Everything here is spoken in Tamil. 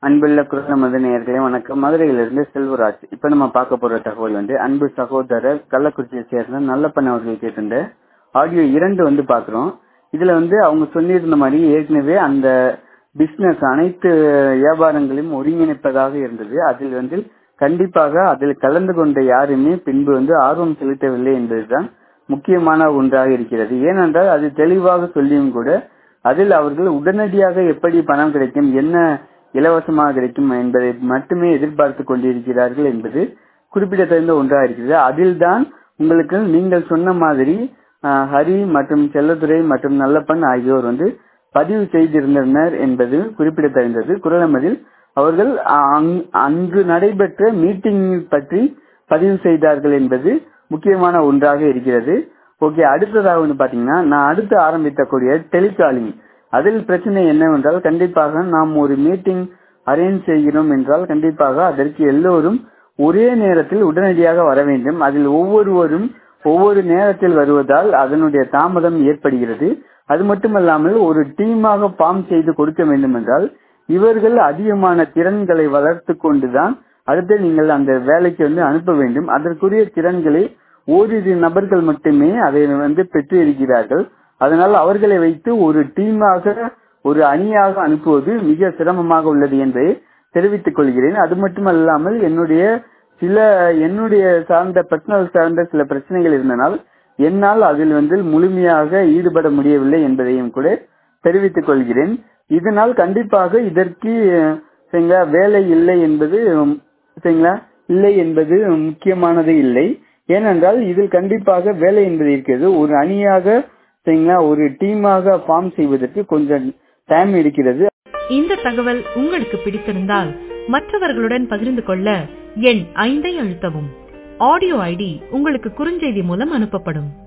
அன்புள்ள குரல் மத நேயர்களே வணக்கம் மதுரையிலிருந்து செல்வராஜ் இப்ப நம்ம பார்க்க போற தகவல் வந்து அன்பு சகோதரர் கள்ளக்குறிச்சியை சேர்ந்த நல்லப்பன் அவர்கள் கேட்டிருந்த ஆடியோ இரண்டு வந்து பாக்குறோம் இதுல வந்து அவங்க சொல்லியிருந்த மாதிரி ஏற்கனவே அந்த பிசினஸ் அனைத்து வியாபாரங்களையும் ஒருங்கிணைப்பதாக இருந்தது அதில் வந்து கண்டிப்பாக அதில் கலந்து கொண்ட யாருமே பின்பு வந்து ஆர்வம் செலுத்தவில்லை என்பதுதான் முக்கியமான ஒன்றாக இருக்கிறது ஏனென்றால் அது தெளிவாக சொல்லியும் கூட அதில் அவர்கள் உடனடியாக எப்படி பணம் கிடைக்கும் என்ன இலவசமாக கிடைக்கும் என்பதை மட்டுமே எதிர்பார்த்து கொண்டிருக்கிறார்கள் என்பது குறிப்பிடத்தகுந்த ஒன்றாக இருக்கிறது அதில் தான் உங்களுக்கு நீங்கள் சொன்ன மாதிரி ஹரி மற்றும் செல்லத்துறை மற்றும் நல்லப்பன் ஆகியோர் வந்து பதிவு செய்திருந்தனர் என்பது குறிப்பிடத்தகுந்தது குரலமதில் அவர்கள் அங்கு நடைபெற்ற மீட்டிங் பற்றி பதிவு செய்தார்கள் என்பது முக்கியமான ஒன்றாக இருக்கிறது ஓகே அடுத்ததாக வந்து பாத்தீங்கன்னா நான் அடுத்து ஆரம்பிக்கக்கூடிய டெலிகாலிங் அதில் பிரச்சனை என்னவென்றால் கண்டிப்பாக நாம் ஒரு மீட்டிங் அரேஞ்ச் செய்கிறோம் என்றால் கண்டிப்பாக அதற்கு எல்லோரும் ஒரே நேரத்தில் உடனடியாக வர வேண்டும் அதில் ஒவ்வொருவரும் ஒவ்வொரு நேரத்தில் வருவதால் அதனுடைய தாமதம் ஏற்படுகிறது அது மட்டுமல்லாமல் ஒரு டீமாக ஃபார்ம் செய்து கொடுக்க வேண்டும் என்றால் இவர்கள் அதிகமான திறன்களை வளர்த்து கொண்டுதான் அடுத்து நீங்கள் அந்த வேலைக்கு வந்து அனுப்ப வேண்டும் அதற்குரிய திறன்களை ஓரிரு நபர்கள் மட்டுமே அதை வந்து பெற்று இருக்கிறார்கள் அதனால் அவர்களை வைத்து ஒரு டீமாக ஒரு அணியாக அனுப்புவது மிக சிரமமாக உள்ளது என்பதை தெரிவித்துக் கொள்கிறேன் அது மட்டுமல்லாமல் என்னுடைய சில என்னுடைய சார்ந்த பர்சனல் சார்ந்த சில பிரச்சனைகள் இருந்தனால் என்னால் அதில் வந்து முழுமையாக ஈடுபட முடியவில்லை என்பதையும் கூட தெரிவித்துக் கொள்கிறேன் இதனால் கண்டிப்பாக இதற்கு வேலை இல்லை என்பது சரிங்களா இல்லை என்பது முக்கியமானது இல்லை ஏனென்றால் இதில் கண்டிப்பாக வேலை என்பது இருக்கிறது ஒரு அணியாக சரிங்களா ஒரு டீமாக ஃபார்ம் செய்வதற்கு கொஞ்சம் டைம் எடுக்கிறது இந்த தகவல் உங்களுக்கு பிடித்திருந்தால் மற்றவர்களுடன் பகிர்ந்து கொள்ள எண் ஐந்தை அழுத்தவும் ஆடியோ ஐடி உங்களுக்கு குறுஞ்செய்தி மூலம் அனுப்பப்படும்